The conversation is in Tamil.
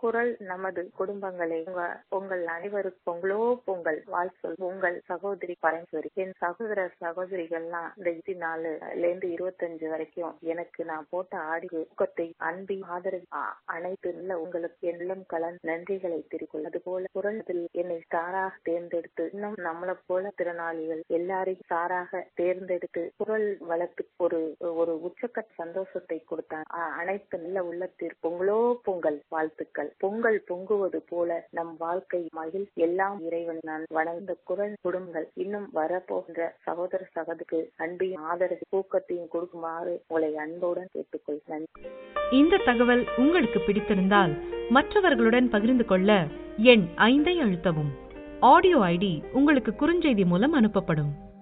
குரல் நமது குடும்பங்களை உங்க- உங்கள் அனைவருக்கும் பொங்கலோ பொங்கல் வாழ்த்து உங்கள் சகோதரி பரமேஸ்வரி என் சகோதர சகோதரிகள்லாம் இந்த இருபத்தி நாலுல இருந்து இருபத்தஞ்சு வரைக்கும் எனக்கு நான் போட்ட ஆடி ஊக்கத்தை அன்பி ஆதரவு அ- அனைத்து நல்ல உங்களுக்கு எல்லாம் கலன் நன்றிகளை தெரிவிக்கும் அது போல குரல் என்னை சாராக தேர்ந்தெடுத்து இன்னும் நம்மளை போல திறனாளிகள் எல்லாரையும் சாராக தேர்ந்தெடுத்து குரல் வளர்த்து ஒரு ஒரு உச்சக்கட்ட சந்தோஷத்தை கொடுத்தார் அ- அனைத்து நல்ல உள்ளத்தில் பொங்கலோ பொங்கல் வாழ்த்துக்கள் பொங்கல் பொங்குவது போல நம் வாழ்க்கை மகிழ் எல்லாம் இறைவன் நான் வணங்க குரல் குடும்பங்கள் இன்னும் வரப்போகின்ற சகோதர சகதுக்கு அன்பையும் ஆதரவு ஊக்கத்தையும் கொடுக்குமாறு உங்களை அன்புடன் கேட்டுக்கொள் நன்றி இந்த தகவல் உங்களுக்கு பிடித்திருந்தால் மற்றவர்களுடன் பகிர்ந்து கொள்ள எண் ஐந்தை அழுத்தவும் ஆடியோ ஐடி உங்களுக்கு குறுஞ்செய்தி மூலம் அனுப்பப்படும்